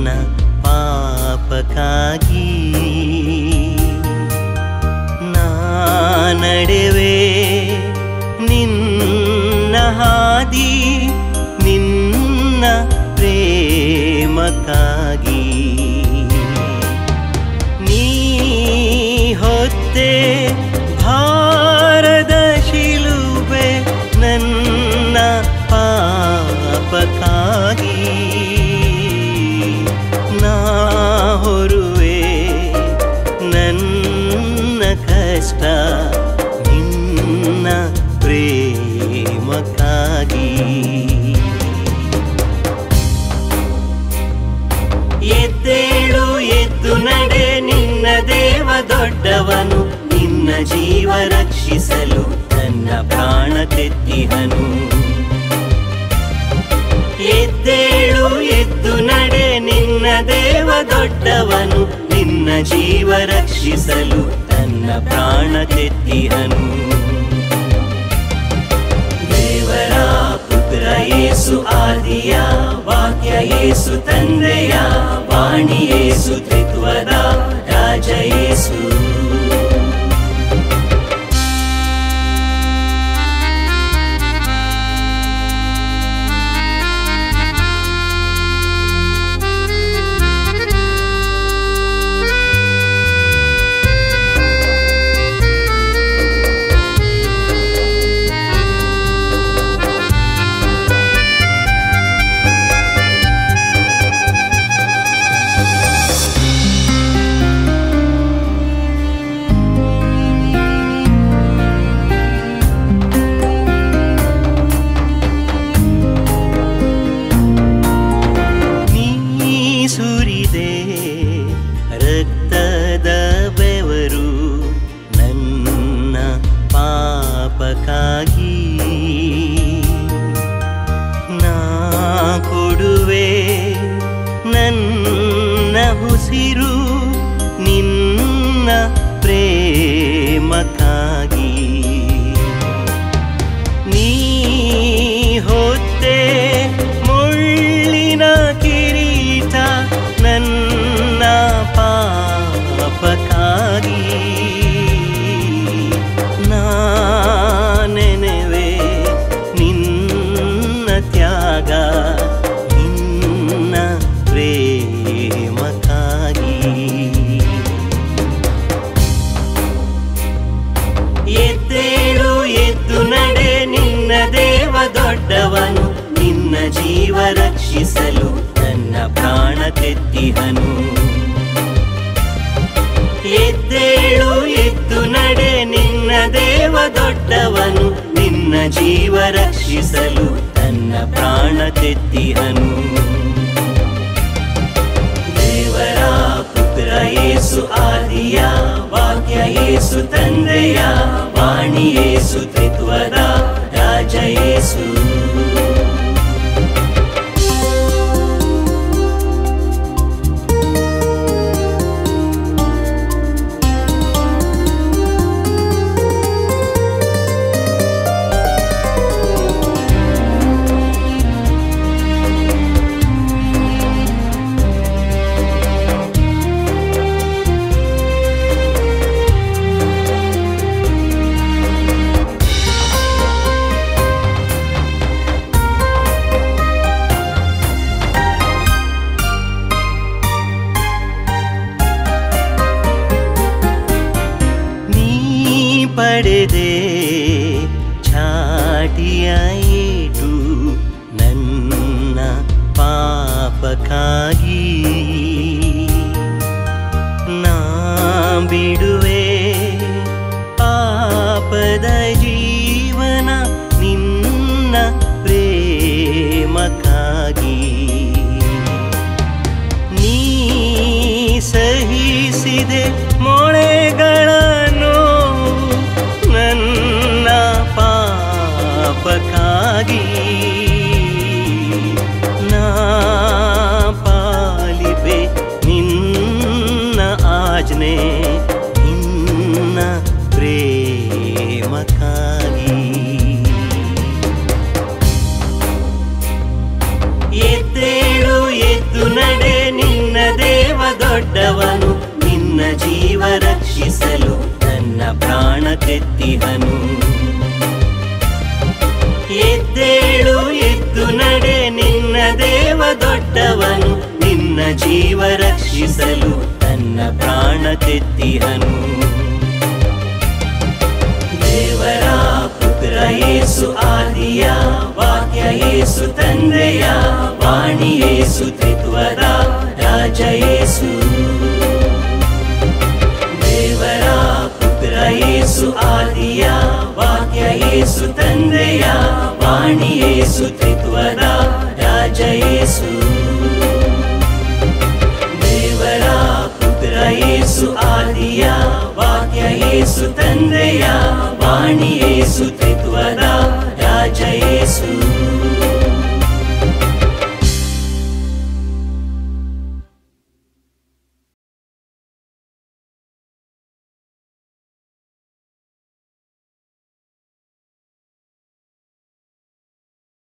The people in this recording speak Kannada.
ನನ್ನ ಪಾಪಕ್ಕಾಗಿ ನಾ ನಡೆವೆ ನಿನ್ನ ಹಾದಿ ನಿನ್ನ ಪ್ರೇಮಕ್ಕಾಗಿ ನೀ ಹೊತ್ತೆ ಭಾರದ ಶಿಲುಬೆ ನನ್ನ ಪಾಪಕ್ಕಾಗಿ ನಾ ಹೊರುವೆ ನನ್ನ ಕಷ್ಟ ನಿನ್ನ ಪ್ರೇಮಕ್ಕಾಗಿ ಎದ್ದೇಳು ಎದ್ದು ನಡೆ ನಿನ್ನ ದೇವ ದೊಡ್ಡವನು ನಿನ್ನ ಜೀವ ರಕ್ಷಿಸಲು ನನ್ನ ಪ್ರಾಣ ತೆತ್ತಿಹನು ಎದ್ದೇಳು ಎದ್ದು ನಡೆ ನಿನ್ನ ದೇವ ದೊಡ್ಡವನು ನಿನ್ನ ಜೀವ ರಕ್ಷಿಸಲು ತನ್ನ ಪ್ರಾಣ ತೆತ್ತಿಹನು ದೇವರ ಪುತ್ರ ಯೇಸು ಆದಿಯ ವಾಕ್ಯ ಯೇಸು ತಂದೆಯ ವಾಣಿ ಯೇಸು ತ್ರಿತ್ವದ ರಾಜ ಯೇಸು ನೀ ಸುರಿದೆ ರಕ್ತದ ಬೆವರು ನನ್ನ ಪಾಪಕ್ಕಾಗಿ ನಾ ಕೊಡುವೆ ನನ್ನ ಉಸಿರು ನಿನ್ನ ಪ್ರೇಮಕ್ಕಾಗಿ ನೀ ಹೊತ್ತೆ ಮುಳ್ಳಿನ ಕಿರೀಟ ನನ್ನ ಪಾಪಕ್ಕಾಗಿ ನಾ ನೆನೆವೆ ನಿನ್ನ ತ್ಯಾಗ ನಿನ್ನ ಪ್ರೇಮಕ್ಕಾಗಿ ಎದ್ದೇಳು ಎದ್ದು ನಡೆ ನಿನ್ನ ದೇವ ದೊಡ್ಡವನು ನಿನ್ನ ಜೀವ ರಕ್ಷಿಸಲು ನನ್ನ ಪ್ರಾಣ ತೆತ್ತಿಹನು ಎದ್ದೇಳು ಎದ್ದು ನಡೆ ನಿನ್ನ ದೇವ ದೊಡ್ಡವನು ನಿನ್ನ ಜೀವ ರಕ್ಷಿಸಲು ತನ್ನ ಪ್ರಾಣ ತೆತ್ತಿಹನು ದೇವರ ಪುತ್ರ ಯೇಸು ಆದಿಯ ವಾಕ್ಯ ಯೇಸು ತಂದೆಯ ವಾಣಿ ಯೇಸು ತ್ರಿತ್ವದ ರಾಜ ಯೇಸು ನೀ ಪಡೆದೆ ಛಾಟಿಯ ಏಟು ನನ್ನ ಪಾಪಕ್ಕಾಗಿ ನಾ ಬಿಡುವೆ ಪಾಪದ ಜೀವನ ನಿನ್ನ ಪ್ರೇಮಕ್ಕಾಗಿ ನೀ ಸಹಿಸಿದೆ ಮೊಳೆಗಳನ್ನು ನನ್ನ ಪಾಪಕ್ಕಾಗಿ ನಾ ಪಾಲಿಪೆ ನಿನ್ನ ಆಜ್ಞೆ ನಿನ್ನ ಪ್ರೇಮಕ್ಕಾಗಿ ಎದ್ದೇಳು ಎದ್ದು ನಡೆ ನಿನ್ನ ದೊಡ್ಡವನು ನಿನ್ನ ಜೀವ ರಕ್ಷಿಸಲು ತನ್ನ ಪ್ರಾಣ ತೆತ್ತಿಹನು ಎದ್ದೇಳು ಎದ್ದು ನಡೆ ನಿನ್ನ ದೇವ ದೊಡ್ಡವನು ನಿನ್ನ ಜೀವ ರಕ್ಷಿಸಲು ತನ್ನ ಪ್ರಾಣ ತೆತ್ತಿಹನು ದೇವರ ಪುತ್ರ ಯೇಸು ಆದಿಯ ವಾಕ್ಯ ಯೇಸು ತಂದೆಯ ವಾಣಿ ಯೇಸು ತ್ರಿತ್ವದ ರಾಜ ಯೇಸು ದೇವರ ಪುತ್ರ ಯೇಸು ಆದಿಯ ವಾಕ್ಯ ಯೇಸು ತಂದೆಯ ವಾಣಿ ಯೇಸು ತ್ರಿತ್ವದ ರಾಜ ಯೇಸು ದೇವರ ಪುತ್ರ ಯೇಸು ಆದಿಯ ವಾಕ್ಯ ಯೇಸು ತಂದೆಯ ವಾಣಿ ಯೇಸು ತ್ರಿತ್ವ